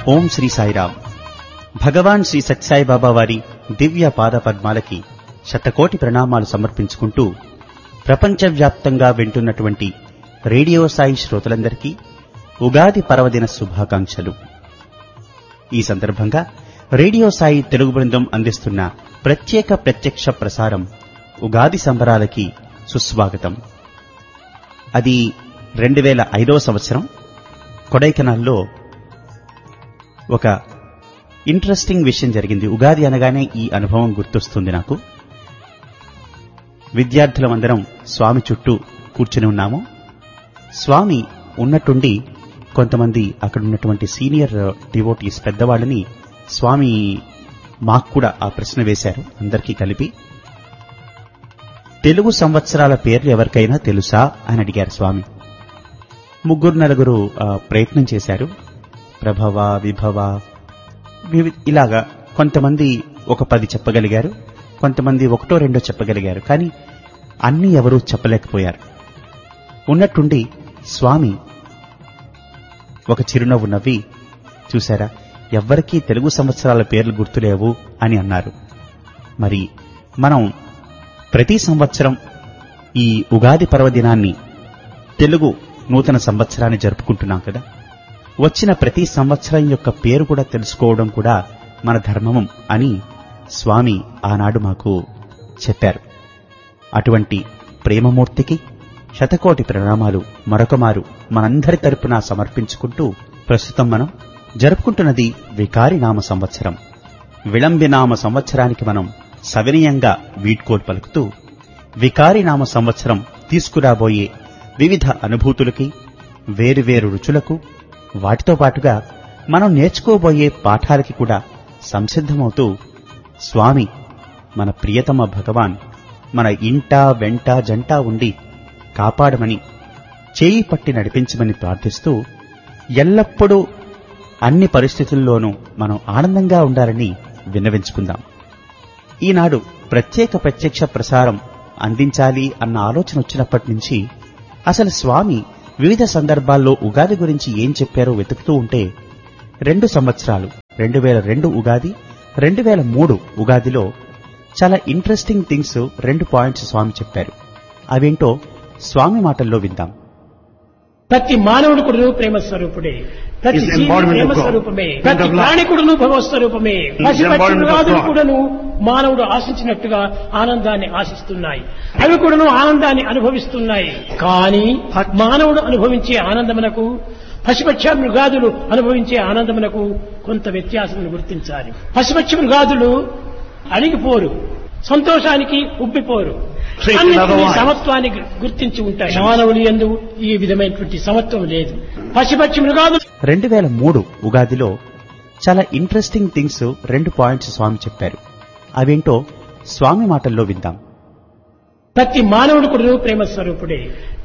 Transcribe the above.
ఓం శ్రీ సాయిరామ్ భగవాన్ శ్రీ సత్యసాయి బాబా వారి దివ్య పాద పద్మాలకి శతకోటి ప్రణామాలు సమర్పించుకుంటూ ప్రపంచవ్యాప్తంగా వింటున్నటువంటి రేడియో సాయి శ్రోతలందరికీ ఉగాది పర్వదిన శుభాకాంక్షలు ఈ సందర్భంగా రేడియో సాయి తెలుగు బృందం అందిస్తున్న ప్రత్యేక ప్రత్యక్ష ప్రసారం ఉగాది సంబరాలకి సుస్వాగతం అది రెండు వేల ఐదవ సంవత్సరం కొడైకెనాల్లో ఒక ఇంట్రెస్టింగ్ విషయం జరిగింది ఉగాది అనగానే ఈ అనుభవం గుర్తొస్తుంది నాకు విద్యార్థులమందరం స్వామి చుట్టూ కూర్చుని ఉన్నాము స్వామి ఉన్నట్టుండి కొంతమంది అక్కడ ఉన్నటువంటి సీనియర్ డివోటీస్ పెద్దవాళ్ళని స్వామి మాకు కూడా ఆ ప్రశ్న వేశారు అందరికీ కలిపి తెలుగు సంవత్సరాల పేర్లు ఎవరికైనా తెలుసా అని అడిగారు స్వామి ముగ్గురు నలుగురు ఆ, ప్రయత్నం చేశారు ప్రభవ విభవ వివి- ఇలాగా కొంతమంది ఒక పది చెప్పగలిగారు కొంతమంది ఒకటో రెండో చెప్పగలిగారు కానీ అన్ని ఎవరూ చెప్పలేకపోయారు ఉన్నట్టుండి స్వామి ఒక చిరునవ్వు నవ్వి చూశారా ఎవ్వరికీ తెలుగు సంవత్సరాల పేర్లు గుర్తులేవు అని అన్నారు మరి మనం ప్రతి సంవత్సరం ఈ ఉగాది పర్వదినాన్ని తెలుగు నూతన సంవత్సరాన్ని జరుపుకుంటున్నాం కదా వచ్చిన ప్రతి సంవత్సరం యొక్క పేరు కూడా తెలుసుకోవడం కూడా మన ధర్మం అని స్వామి ఆనాడు మాకు చెప్పారు అటువంటి ప్రేమమూర్తికి శతకోటి ప్రణామాలు మరొకమారు మనందరి తరపున సమర్పించుకుంటూ ప్రస్తుతం మనం జరుపుకుంటున్నది వికారి నామ సంవత్సరం విళంబినామ సంవత్సరానికి మనం సవినయంగా వీడ్కోలు పలుకుతూ వికారి నామ సంవత్సరం తీసుకురాబోయే వివిధ అనుభూతులకి వేరువేరు రుచులకు వాటితో పాటుగా మనం నేర్చుకోబోయే పాఠాలకి కూడా సంసిద్ధమవుతూ స్వామి మన ప్రియతమ భగవాన్ మన ఇంట వెంట జంట ఉండి కాపాడమని చేయి పట్టి నడిపించమని ప్రార్థిస్తూ ఎల్లప్పుడూ అన్ని పరిస్థితుల్లోనూ మనం ఆనందంగా ఉండాలని విన్నవించుకుందాం ఈనాడు ప్రత్యేక ప్రత్యక్ష ప్రసారం అందించాలి అన్న ఆలోచన వచ్చినప్పటి నుంచి అసలు స్వామి వివిధ సందర్భాల్లో ఉగాది గురించి ఏం చెప్పారో వెతుకుతూ ఉంటే రెండు సంవత్సరాలు రెండు వేల రెండు ఉగాది రెండు వేల మూడు ఉగాదిలో చాలా ఇంట్రెస్టింగ్ థింగ్స్ రెండు పాయింట్స్ స్వామి చెప్పారు అవేంటో స్వామి మాటల్లో విందాం ప్రతి మానవుడు కూడా ప్రేమ స్వరూపుడే ప్రతి Is G V embodiment Prema of God. స్వరూపమే Is ప్రతి of love. ప్రాణి కూడాను భగవత్ స్వరూపమే embodiment of పశుపక్షులు God. కూడాను మానవుడు ఆశించినట్టుగా ఆనందాన్ని ఆశిస్తున్నాయి అవి కూడాను ఆనందాన్ని అనుభవిస్తున్నాయి కానీ మానవుడు అనుభవించే ఆనందమునకు పశుపక్ష మృగాదులు అనుభవించే ఆనందమునకు కొంత వ్యత్యాసం గుర్తించాలి పశుపక్ష మృగాదులు అణిగిపోరు సంతోషానికి ఉబ్బిపోరు Treat అన్నిటినీ otherwise. సమత్వాన్ని గుర్తించి ఉంటాయి మానవులు ఎందు ఈ విధమైనటువంటి సమత్వం లేదు పశుపక్షి మృగాదులు రెండు వేల మూడు ఉగాదిలో చాలా ఇంట్రెస్టింగ్ థింగ్స్ రెండు పాయింట్స్ స్వామి చెప్పారు అవేంటో స్వామి మాటల్లో విందాం ప్రతి మానవుడు కూడా ప్రేమ స్వరూపుడే